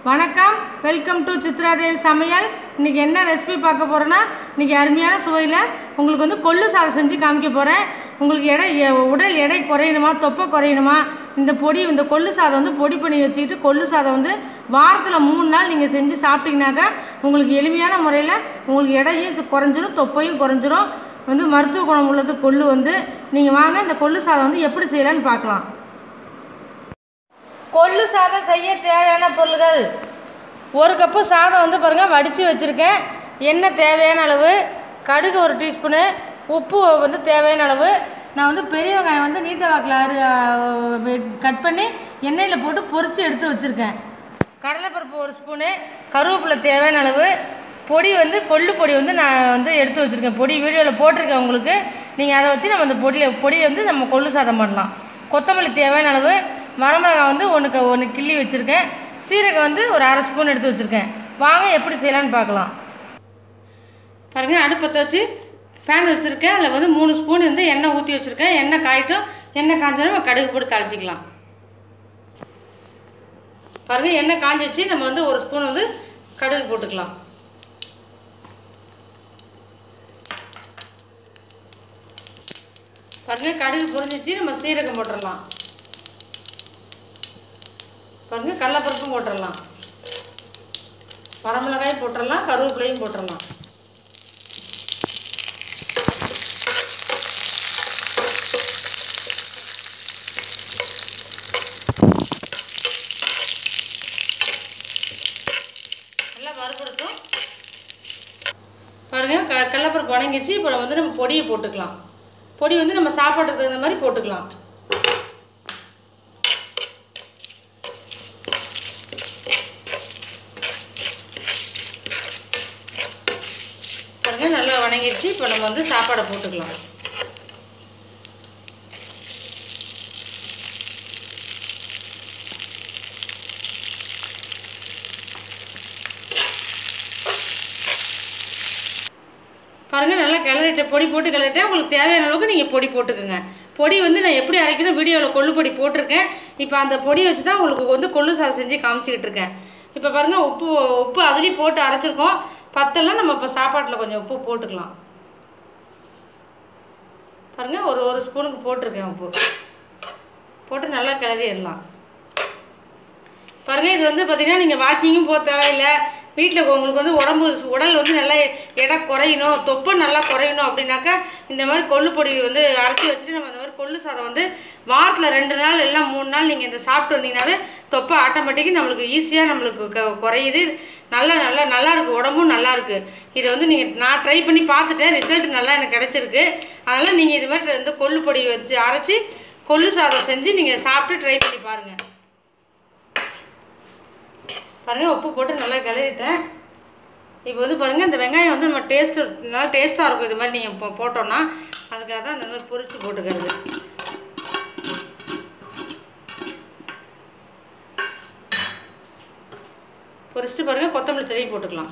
வணக்கம் welcome to Chitra தேவி சமையல் இன்றைக்கி என்ன ரெசிபி பார்க்க போகிறேன்னா இன்றைக்கி அருமையான சுவையில் உங்களுக்கு வந்து கொள்ளு சாதம் செஞ்சு காமிக்க போகிறேன் உங்களுக்கு எடை எ- உடல் எடை குறையணுமா தொப்பை குறையணுமா இந்த பொடி இந்த கொள்ளு சாதம் வந்து பொடி பண்ணி வச்சுக்கிட்டு கொள்ளு சாதம் வந்து வாரத்தில் மூணு நாள் நீங்கள் செஞ்சு சாப்பிட்டீங்கனாக்கா உங்களுக்கு எளிமையான முறையில் உங்களுக்கு எடையும் சு- குறைஞ்சிரும் தொப்பையும் குறைஞ்சிரும் வந்து மருத்துவ குணம் உள்ளது கொள்ளு வந்து நீங்கள் வாங்க இந்த கொள்ளு சாதம் வந்து எப்படி செய்யலான்னு பார்க்கலாம் கொள்ளு சாதம் செய்ய தேவையான பொருள்கள் ஒரு கப்பு சாதம் வந்து பாருங்கள் வடித்து வச்சுருக்கேன் எண்ணெய் தேவையான அளவு கடுகு ஒரு டீஸ்பூனு உப்பு வந்து தேவையான அளவு நான் வந்து பெரிய வெங்காயம் வந்து நீட்ட வாக்கில் அரு கட் பண்ணி எண்ணெயில் போட்டு பொரித்து எடுத்து வச்சுருக்கேன் கடலைப்பருப்பு ஒரு ஸ்பூனு கருவேப்பிலை தேவையான அளவு பொடி வந்து கொள்ளு பொடி வந்து நான் வந்து எடுத்து வச்சுருக்கேன் பொடி வீடியோவில் போட்டிருக்கேன் உங்களுக்கு நீங்கள் அதை வச்சு நம்ம அந்த பொடியை பொடியை வந்து நம்ம கொள்ளு சாதம் பண்ணலாம் கொத்தமல்லி தேவையான அளவு வரமிளகாய் வந்து ஒன்றுக்கு ஒன்று கிள்ளி வச்சுருக்கேன் சீரகம் வந்து ஒரு அரை ஸ்பூன் எடுத்து வச்சுருக்கேன் வாங்க எப்படி செய்யலான்னு பார்க்கலாம் பாருங்கள் அடுப்பத்தை வச்சு ஃபேன் வச்சுருக்கேன் அதில் வந்து மூணு ஸ்பூன் வந்து எண்ணெய் ஊற்றி வச்சுருக்கேன் எண்ணெய் காயட்டும் எண்ணெய் காஞ்சோன்னா நம்ம கடுகு போட்டு தாளிச்சிக்கலாம் பாருங்கள் எண்ணெய் காஞ்சிச்சு நம்ம வந்து ஒரு ஸ்பூன் வந்து கடுகு போட்டுக்கலாம் பாருங்கள் கடுகு பொரிஞ்சிச்சு நம்ம சீரகம் போட்டுடலாம் பாருங்கள் கடலப்பருப்பும் போட்டுடலாம் வரமிளகாயும் போட்டுடலாம் கருவேப்பிலையும் போட்டுடலாம் நல்லா வறுபடுத்தும் பாருங்க க கடலப்பருப்பு வணங்கிச்சு இப்போ வந்து நம்ம பொடியை போட்டுக்கலாம் பொடி வந்து நம்ம சாப்பாட்டுக்கு தகுந்த மாதிரி போட்டுக்கலாம் பாருங்க நல்லா வணங்கிடுச்சு இப்போ நம்ம வந்து சாப்பாடை போட்டுக்கலாம் பாருங்கள் நல்லா கிளறிட்டேன் பொடி போட்டு கிளறிட்டேன் உங்களுக்கு தேவையான அளவுக்கு நீங்கள் பொடி போட்டுக்கோங்க பொடி வந்து நான் எப்படி அரைக்கணும் வீடியோவில் கொள்ளு பொடி போட்டிருக்கேன் இப்போ அந்த பொடியை வச்சு தான் உங்களுக்கு வந்து கொள்ளு சாதம் செஞ்சு காமிச்சிக்கிட்டு இருக்கேன் இப்போ பாருங்கள் உப்பு உப்பு அதுலேயும் போட்டு அரைச்சிருக்கோம் பத்தெல்லாம் நம்ம இப்போ சாப்பாட்டில் கொஞ்சம் உப்பு போட்டுக்கலாம் பாருங்கள் ஒரு ஒரு ஸ்பூனுக்கு போட்டிருக்கேன் உப்பு போட்டு நல்லா கிளறிடலாம் பாருங்க இது வந்து பார்த்தீங்கன்னா நீங்கள் வாக்கிங்கும் போக தேவையில்லை வீட்டில் உங்களுக்கு வந்து உடம்பு உடல் வந்து நல்லா எடை குறையணும் தொப்பை நல்லா குறையணும் அப்படின்னாக்கா இந்த மாதிரி கொள்ளு பொடி வந்து அரைச்சி வச்சுட்டு நம்ம இந்த மாதிரி கொள்ளு சாதம் வந்து வாரத்தில் ரெண்டு நாள் இல்லைன்னா மூணு நாள் நீங்கள் இந்த சாப்பிட்டு வந்தீங்கன்னாவே தொப்பை ஆட்டோமேட்டிக்காக நம்மளுக்கு ஈஸியாக நம்மளுக்கு க- குறையுது நல்லா நல்லா நல்லா இருக்கு உடம்பும் நல்லா இருக்கு இதை வந்து நீங்கள் நான் ட்ரை பண்ணி பார்த்துட்டேன் ரிசல்ட் நல்லா எனக்கு கிடைச்சிருக்கு அதனால் நீங்கள் இது மாதிரி வந்து கொள்ளு பொடி வச்சு அரைச்சி கொள்ளு சாதம் செஞ்சு நீங்கள் சாப்பிட்டு ட்ரை பண்ணி பாருங்கள் பாருங்க உப்பு போட்டு நல்லா கிளறிட்டேன் இப்போ வந்து பாருங்க இந்த வெங்காயம் வந்து நம்ம டேஸ்ட் நல்லா டேஸ்ட்டாக இருக்கும் இது மாதிரி நீங்கள் போ போட்டோம்னா அதுக்காக தான் இந்த மாதிரி பொரிச்சு போட்டுக்கிறது பொரிச்சுட்டு பாருங்க கொத்தமல்லி தழி போட்டுக்கலாம்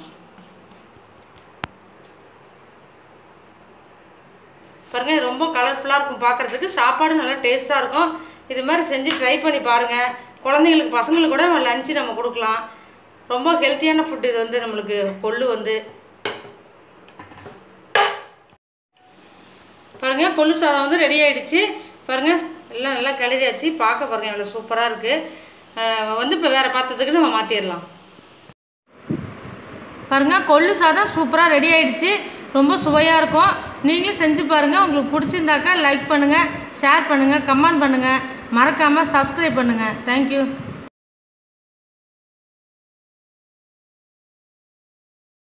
பாருங்க இது ரொம்ப கலர்ஃபுல்லாக இருக்கும் பார்க்கறதுக்கு சாப்பாடு நல்லா டேஸ்ட்டாக இருக்கும் இது மாதிரி செஞ்சு ட்ரை பண்ணி பாருங்க குழந்தைங்களுக்கு பசங்களுக்கு கூட லஞ்சு நம்ம கொடுக்கலாம் ரொம்ப ஹெல்த்தியான ஃபுட் இது வந்து நம்மளுக்கு கொள்ளு வந்து பாருங்க கொள்ளு சாதம் வந்து ரெடி ஆயிடுச்சு பாருங்க எல்லாம் நல்லா கிளறியாச்சு பார்க்க பாருங்க எவ்வளோ சூப்பராக இருக்கு அஹ் வந்து இப்போ வேற பாத்திரத்துக்கு நம்ம மாற்றிடலாம் பாருங்க கொள்ளு சாதம் சூப்பராக ரெடி ஆயிடுச்சு ரொம்ப சுவையாக இருக்கும் நீங்களும் செஞ்சு பாருங்கள் உங்களுக்கு பிடிச்சிருந்தாக்கா லைக் பண்ணுங்கள் ஷேர் பண்ணுங்கள் கமெண்ட் பண்ணுங்கள் மறக்காமல் சப்ஸ்கிரைப் பண்ணுங்கள் தேங்க்யூ